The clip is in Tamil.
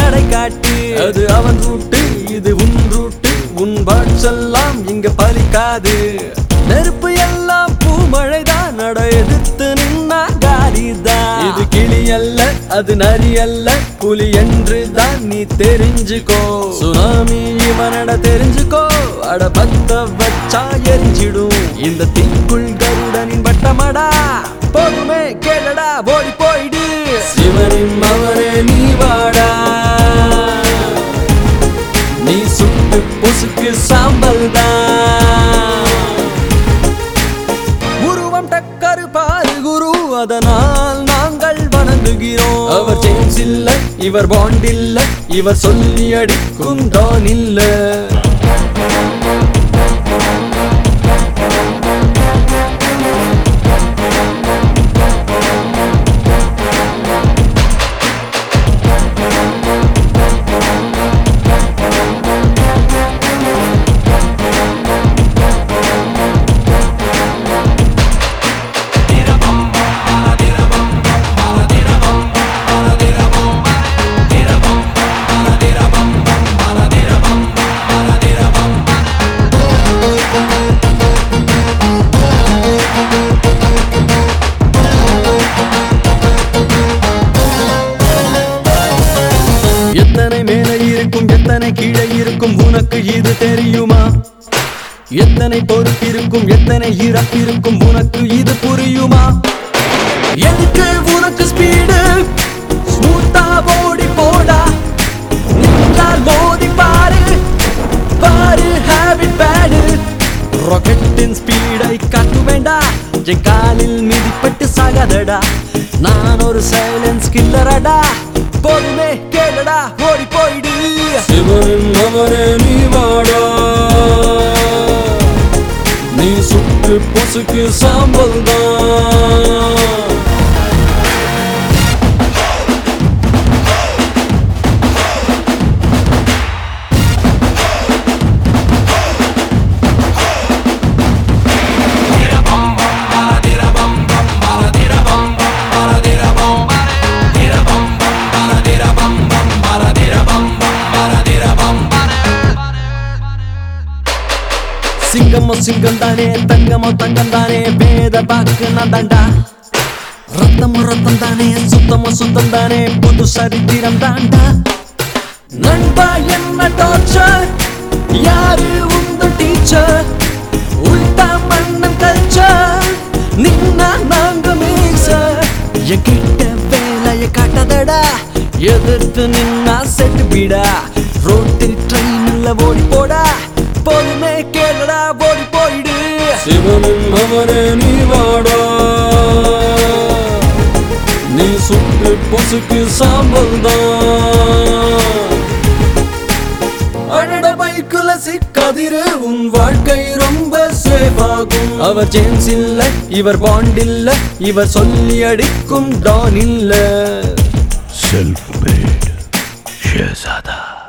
நடை காட்டு அது அவன் ரூட்டு இது உன் ரூட்டு உன் பாட்ஸ் எல்லாம் இங்க பலிக்காது நெருப்பு எல்லாம் பூமழைதான் நட எதிர்த்து நின்னா காலிதான் இது கிளி அல்ல அது நரி அல்ல புலி என்று தான் நீ தெரிஞ்சுக்கோ சுனாமி இவனட தெரிஞ்சுக்கோ அட பத்த வச்சா எரிஞ்சிடும் இந்த தீக்குள் கருடனின் வட்டமடா போதுமே கேளடா ஓடி போயிடு சிவனின் மவனே நீ வாடா நீ சுட்டு பொசுக்கு சாம்பல் தான் உருவம் டக்கரு பாரு குரு அதனால் நாங்கள் வணங்குகிறோம் அவர் ஜேம்ஸ் இல்ல இவர் பாண்ட் இல்ல இவர் சொல்லி அடிக்கும் டான் இல்ல எத்தனை மேலே இருக்கும் எத்தனை கீழே இருக்கும் உனக்கு இது தெரியுமா எத்தனை பொறுப்பிருக்கும் எத்தனை இறப்பிருக்கும் உனக்கு இது புரியுமா எதுக்கு உனக்கு ஸ்பீடு ஸ்மூத்தா ஓடி போடா நின்றால் மோதி பாரு பாரு ஹேபிட் பேடு ராக்கெட்டின் ஸ்பீடை காட்டு வேண்டா என் காலில் மிதிப்பட்டு சாகாதடா நான் ஒரு சைலன்ஸ் கில்லரடா போதுமே கேளடா ஓடி போயிடு சிவனின் மகனே நீ வாடா நீ சுட்டு பொசுக்கு சாம்பல் தான் சிங்கமோ சிங்கம் தானே தங்கமோ தங்கம் தானே வேத பாக்கு நான் தாண்டா ரத்தமோ ரத்தம் தானே சுத்தமோ சுத்தம் தானே புது சரித்திரம் தாண்டா நண்பா என்ன டார்ச்சர் யாரு உந்த டீச்சர் உள்டா மண்ணன் கல்ச்சர் நின்னா நாங்க மீசர் என்கிட்ட வேலைய காட்டாதடா எதிர்த்து நின்னா செட்டு பீடா ரோட்டில் ட்ரெயின்ல ஓடி போடா போதுமே கேளடா ஓடி போயிடு சிவனின் மகனே நீ வாடா நீ சுட்டு பொசுக்கு சாம்பல் தான் அடட பைக்குல சிக்காதிரு உன் வாழ்க்கை ரொம்ப சேஃப் ஆகும் அவர் ஜேம்ஸ் இல்ல இவர் பாண்ட் இல்ல இவர் சொல்லி அடிக்கும் டான் இல்ல self-made Shehzada.